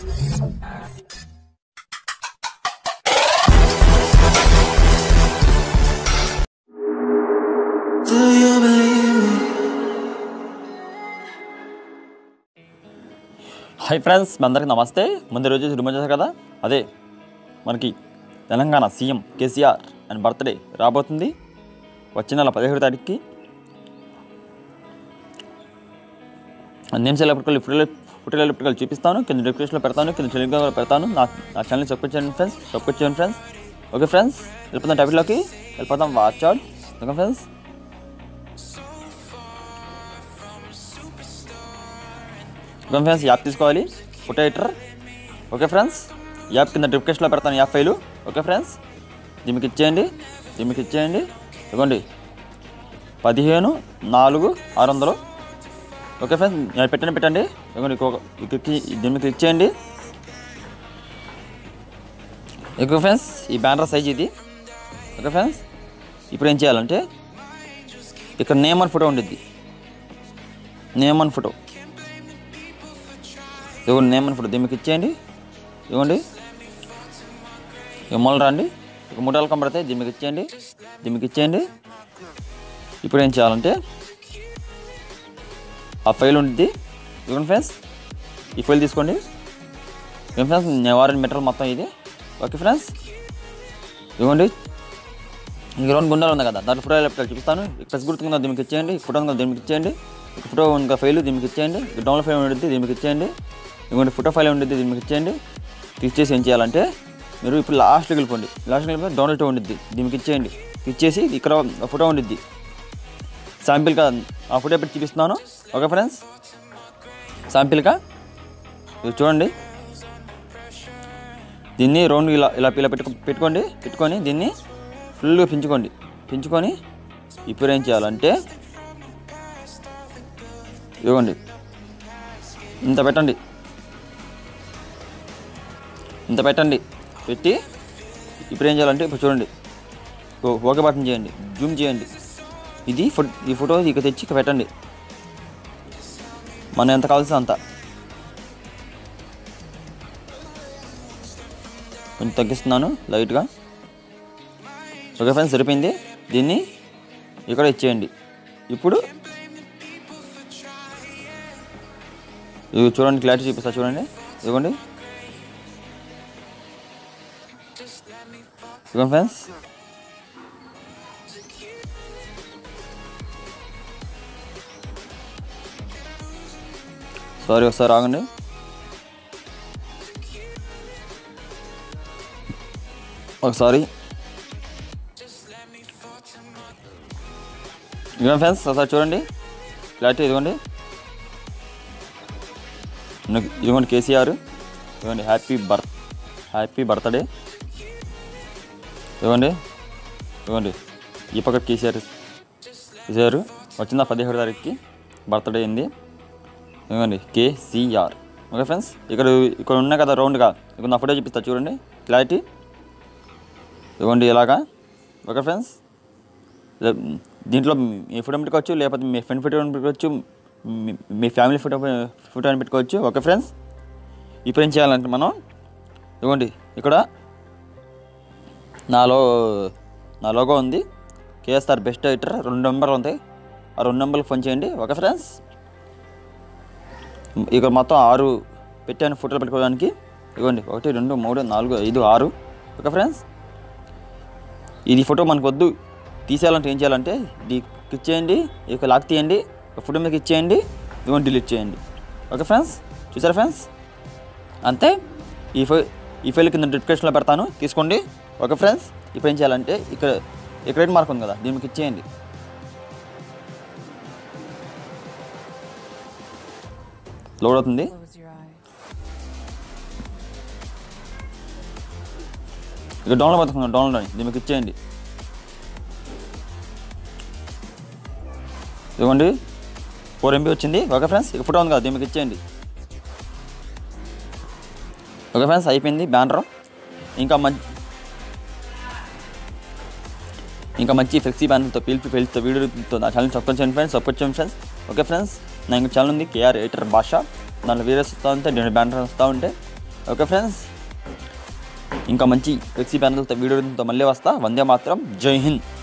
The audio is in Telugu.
Do you believe me? Hi friends మీ అందరికీ నమస్తే ముందు రోజు రిమూవ్ చేశారు కదా అదే మనకి Telangana CM KCR and birthday రాబోతుంది వచ్చే నెల పదిహేడు తారీఖుకి నేను సెలబ్రిటీ ఫోటోలు ఫోటోలు ఎలక్ట్రికల్ చూపిస్తాను కింద డిస్క్రిప్షన్లో పెడతాను కింద టెలిగ్రామ్లో పెడతాను నా నా ఛానల్ని సబ్స్క్రైబ్ చేయండి ఫ్రెండ్స్ సబ్స్క్రైబ్ చేయండి ఫ్రెండ్స్ ఓకే ఫ్రెండ్స్ వెళ్ళిపోతాం టాపిక్లోకి వెళ్ళిపోతాం watch out okay friends okay friends app తీసుకోవాలి photo editor okay friends app కింద డిస్క్రిప్షన్లో పెడతాను యాప్ ఫైలు ఓకే ఫ్రెండ్స్ దీనికి ఇచ్చేయండి దీనికి ఇచ్చేయండి ఇదిగోండి పదిహేను నాలుగు ఆరు వందలు ఓకే ఫ్రెండ్స్ నేను పెట్టండి పెట్టండి ఇదిగోండి ఇంకొక ఇక్కడ క్లి- దీన్ని క్లిక్ చేయండి ఓకే ఫ్రెండ్స్ ఈ బ్యానర్ సైజ్ ఇది ఓకే ఫ్రెండ్స్ ఇప్పుడు ఏం చేయాలంటే ఇక్కడ నేమ్ అని ఫోటో ఉండిద్ది నేమ్ అని ఫోటో ఇదిగోండి నేమ్ అని ఫోటో దీనికి ఇచ్చేయండి ఇవ్వండి ఇక మొదలు రండి ఇక మూడు కనబడతాయి దీనికి ఇచ్చేయండి దీనికి ఇచ్చేయండి ఇప్పుడు ఏం చేయాలంటే ఆ ఫైల్ ఉంటుంది ఇవ్వండి ఫ్రెండ్స్ ఈ ఫైల్ తీసుకోండి ఏం ఫ్రెండ్స్ నేను వాడిన మెటీరియల్ మొత్తం ఇది ఓకే ఫ్రెండ్స్ ఇవ్వండి ఇంక రెండు గుండాలు ఉంది కదా దాంట్లో ఫోటో ఎలక్ట్రికల్ చూపిస్తాను ప్రెస్ గుర్తుందా దీనికి ఇచ్చేయండి ఫోటో ఉందా దీనికి ఇచ్చేయండి ఇక ఫోటో ఇంకా ఫైల్ దీనికి ఇచ్చేయండి ఇక డౌన్లోడ్ ఫైల్ ఉంటుంది దీనికి ఇచ్చేయండి ఇంకోటి ఫోటో ఫైల్ ఉంటుంది దీనికి ఇచ్చేయండి క్లిక్ చేసి ఏం చేయాలంటే మీరు ఇప్పుడు లాస్ట్కి వెళ్ళిపోండి లాస్ట్కి వెళ్ళిపోయి డౌన్లోడ్ ఉండిద్ది దీనికి ఇచ్చేయండి ఇచ్చేసి ఇక్కడ ఒక ఫోటో ఉండిద్ది శాంపిల్గా ఆ ఫోటో పెట్టి చూపిస్తున్నాను ఓకే ఫ్రెండ్స్ శాంపిల్గా ఇది చూడండి దీన్ని రౌండ్ ఇలా ఇలా ఇలా పెట్టుకో పెట్టుకోండి పెట్టుకొని దీన్ని ఫుల్గా పెంచుకోండి పెంచుకొని ఇప్పుడు ఏం చేయాలంటే ఇవ్వండి ఇంత పెట్టండి ఇంత పెట్టండి పెట్టి ఇప్పుడు ఏం చేయాలంటే ఇప్పుడు చూడండి ఓ- ఓకే బటన్ చేయండి జూమ్ చేయండి ఇది ఫోటో ఈ ఫోటో ఇక తెచ్చి ఇక పెట్టండి మనం ఎంత కావాల్సి అంత కొంచెం తగ్గిస్తున్నాను లైట్గా ఓకే ఫ్రెండ్స్ సరిపోయింది దీన్ని ఇక్కడ ఇచ్చేయండి ఇప్పుడు ఇది చూడండి క్లారిటీ చూపిస్తా చూడండి ఇదిగోండి ఇదిగోండి ఫ్రెండ్స్ సారీ ఒకసారి ఆగండి ఒకసారి ఇదిగోండి ఫ్రెండ్స్ ఒకసారి చూడండి క్లారిటీ ఇదిగోండి ఇదిగో- ఇదిగోండి కేసీఆర్ ఇదిగోండి హ్యాపీ బర్త్ హ్యాపీ బర్త్డే ఇదిగోండి ఇదిగోండి ఈ పక్క కేసీఆర్ కేసీఆర్ వచ్చిన పదిహేడు తారీఖుకి బర్త్డే అయింది ఇదిగోండి కేసీఆర్ ఓకే ఫ్రెండ్స్ ఇక్కడ ఇక్కడ ఉన్నాయి కదా రౌండ్గా ఇక్కడ నా ఫోటో చూపిస్తా చూడండి క్లారిటీ ఇదిగోండి ఇలాగా ఓకే ఫ్రెండ్స్ లే- దీంట్లో మీ ఫోటో పెట్టుకోవచ్చు లేకపోతే మీ ఫ్రెండ్ ఫోటో పెట్టుకోవచ్చు మీ- మీ ఫ్యామిలీ ఫోటో ఫోటో అని పెట్టుకోవచ్చు ఓకే ఫ్రెండ్స్ ఇప్పుడు ఏం చేయాలంటే మనం ఇదిగోండి ఇక్కడ నాలో నా లోగో ఉంది కేఎస్ఆర్ బెస్ట్ ఎడిటర్ రెండు నెంబర్లు ఉంటాయి ఆ రెండు నెంబర్లు ఫోన్ చేయండి ఓకే ఫ్రెండ్స్ ఇక మొత్తం ఆరు పెట్టాను ఫోటోలు పెట్టుకోవడానికి ఇదిగోండి ఒకటి రెండు మూడు నాలుగు ఐదు ఆరు ఓకే ఫ్రెండ్స్ ఇది ఫోటో మనకు వద్దు తీసేయాలంటే ఏం చేయాలంటే ఇది క్లిక్ చేయండి ఇక లాక్ తీయండి ఒక ఫోటో మీకు ఇచ్చేయండి ఇదిగోండి డిలీట్ చేయండి ఓకే ఫ్రెండ్స్ చూసారా ఫ్రెండ్స్ అంతే ఈ ఫై ఈ ఫైల్ కింద డిస్క్రిప్షన్లో పెడతాను తీసుకోండి ఓకే ఫ్రెండ్స్ ఇప్పుడు ఏం చేయాలంటే ఇక్కడ ఇక్కడ రేట్ మార్క్ ఉంది కదా దీన్ని మీకు ఇచ్చేయండి లోడ్ అవుతుంది Close your eyes. ఇక డౌన్లోడ్ బతుకుందాం డౌన్లోడ్ అని దీనికి ఇచ్చేయండి ఇదిగోండి ఫోర్ ఎంబీ వచ్చింది ఓకే ఫ్రెండ్స్ ఇక ఫోటో ఉంది కదా దీనికి ఇచ్చేయండి ఓకే ఫ్రెండ్స్ అయిపోయింది బ్యానర్ ఇంకా మంచి ఇంకా మంచి ఫ్లెక్సీ బ్యానర్తో పిలిపి ఫెల్తో వీడియోతో నా ఛానల్ సపోర్ట్ చేయండి ఫ్రెండ్స్ సపోర్ట్ చేయండి ఫ్రెండ్స్ ఓకే ఫ్రెండ్స్ నా ఇంకో ఛానల్ ఉంది కేఆర్ ఎయిటర్ భాష దాంట్లో వీడియోస్ వస్తూ ఉంటాయి నేను బ్యానర్ వస్తూ ఉంటే ఓకే ఫ్రెండ్స్ ఇంకా మంచి ఫ్లెక్సీ ప్యానల్తో వీడియోతో మళ్ళీ వస్తా వందే మాత్రం జై హింద్